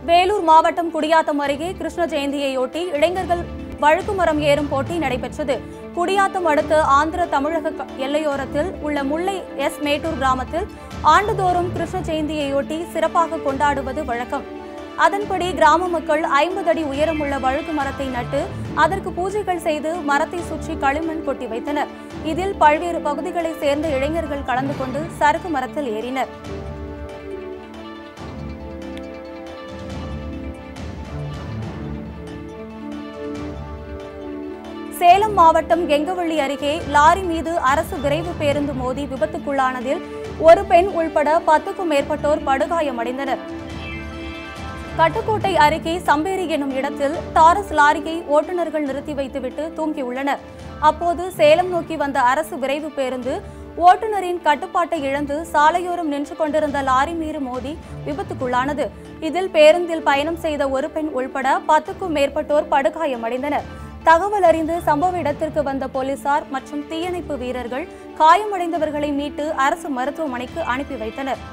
வேலூர் மாவட்டம் குடியாத்தம் அருகே கிருஷ்ண ஜெயந்தியையொட்டி இளைஞர்கள் வழுக்கு மரம் ஏறும் போட்டி நடைபெற்றது குடியாத்தம் அடுத்த ஆந்திர தமிழக க- எல்லையோரத்தில் உள்ள முல்லை எஸ் மேட்டூர் கிராமத்தில் ஆண்டுதோறும் கிருஷ்ண ஜெயந்தியையொட்டி சிறப்பாக கொண்டாடுவது வழக்கம் அதன்படி கிராம மக்கள் ஐம்பது அடி உயரமுள்ள வழுக்கு மரத்தை நட்டு அதற்கு பூஜைகள் செய்து மரத்தை சுற்றி களிமண் கொட்டி வைத்தனர் இதில் பல்வேறு பகுதிகளைச் சேர்ந்த இளைஞர்கள் கலந்து கொண்டு சறுக்கு மரத்தில் ஏறினர் சேலம் மாவட்டம் கெங்கவள்ளி அருகே லாரி மீது அரசு விரைவு பேருந்து மோதி விபத்துக்குள்ளானதில் ஒரு பெண் உள்பட பத்துக்கும் மேற்பட்டோர் படுகாயமடைந்தனர் கட்டுக்கோட்டை அருகே சம்பேரி எனும் இடத்தில் டாரஸ் லாரியை ஓட்டுநர்கள் நிறுத்தி வைத்துவிட்டு தூங்கியுள்ளனர் அப்போது சேலம் நோக்கி வந்த அரசு விரைவு பேருந்து ஓட்டுநரின் கட்டுப்பாட்டை இழந்து சாலையோரம் நின்று கொண்டிருந்த லாரி மீது மோதி விபத்துக்குள்ளானது இதில் பேருந்தில் பயணம் செய்த ஒரு பெண் உள்பட பத்துக்கும் மேற்பட்டோர் படுகாயமடைந்தனர் தகவல் அறிந்து சம்பவ இடத்திற்கு வந்த போலீசார் மற்றும் தீயணைப்பு வீரர்கள் காயமடைந்தவர்களை மீட்டு அரசு மருத்துவமனைக்கு அனுப்பி வைத்தனர்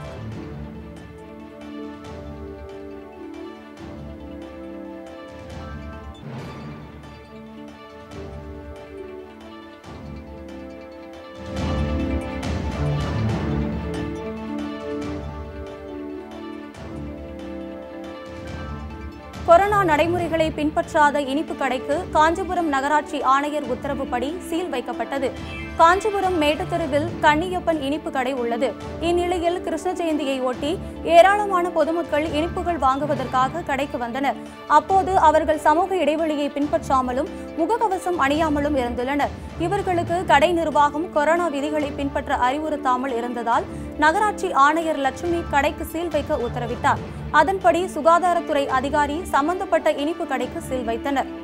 கொரோனா நடைமுறைகளை பின்பற்றாத இனிப்பு கடைக்கு காஞ்சிபுரம் நகராட்சி ஆணையர் உத்தரவுப்படி சீல் வைக்கப்பட்டது காஞ்சிபுரம் மேட்டுத்தெருவில் கன்னியப்பன் இனிப்பு கடை உள்ளது இந்நிலையில் கிருஷ்ண ஜெயந்தியை ஒட்டி ஏராளமான பொதுமக்கள் இனிப்புகள் வாங்குவதற்காக கடைக்கு வந்தனர் அப்போது அவர்கள் சமூக இடைவெளியை பின்பற்றாமலும் முகக்கவசம் அணியாமலும் இருந்துள்ளனர் இவர்களுக்கு கடை நிர்வாகம் கொரோனா விதிகளை பின்பற்ற அறிவுறுத்தாமல் இருந்ததால் நகராட்சி ஆணையர் லட்சுமி கடைக்கு சீல் வைக்க உத்தரவிட்டார் அதன்படி சுகாதாரத்துறை அதிகாரி சம்பந்தப்பட்ட இனிப்பு கடைக்கு சீல் வைத்தனர்